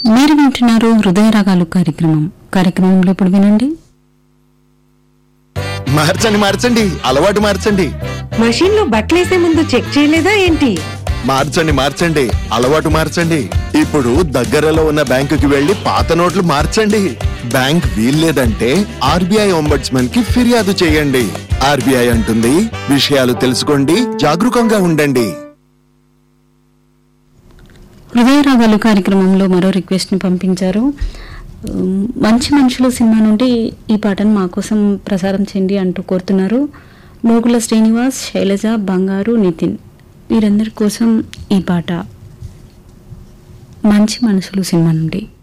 మీరు వింటున్నారు హృదయ రాగాలు కార్యక్రమం కార్యక్రమంలో ఇప్పుడు వినండి మార్చండి మార్చండి అలవాటు మార్చండి మషీన్ లో బట్టలేసే ముందు చెక్ చేయలేదా ఏంటి మార్చండి మార్చండి అలవాటు మార్చండి ఇప్పుడు దగ్గరలో ఉన్న బ్యాంకుకి వెళ్లి పాత నోట్లు మార్చండి బ్యాంక్ వీల్లేదంటే ఆర్బీఐ ఒంబడ్స్మన్ కి ఫిర్యాదు చేయండి ఆర్బీఐ అంటుంది విషయాలు తెలుసుకోండి జాగరూకంగా ఉండండి హృదయ రాగాలు కార్యక్రమంలో మరో రిక్వెస్ట్ ని పంపించారు ఉమ్, మంచి మనుషులు సినిమా నుండి ఈ పాటను మా కోసం ప్రసారం చేయండి అంటూ కోరుతున్నారు నోగుల శ్రీనివాస్ శైలజ బంగారు నితిన్ వీరందరి కోసం ఈ పాట మంచి మనసులు సినిమా నుండి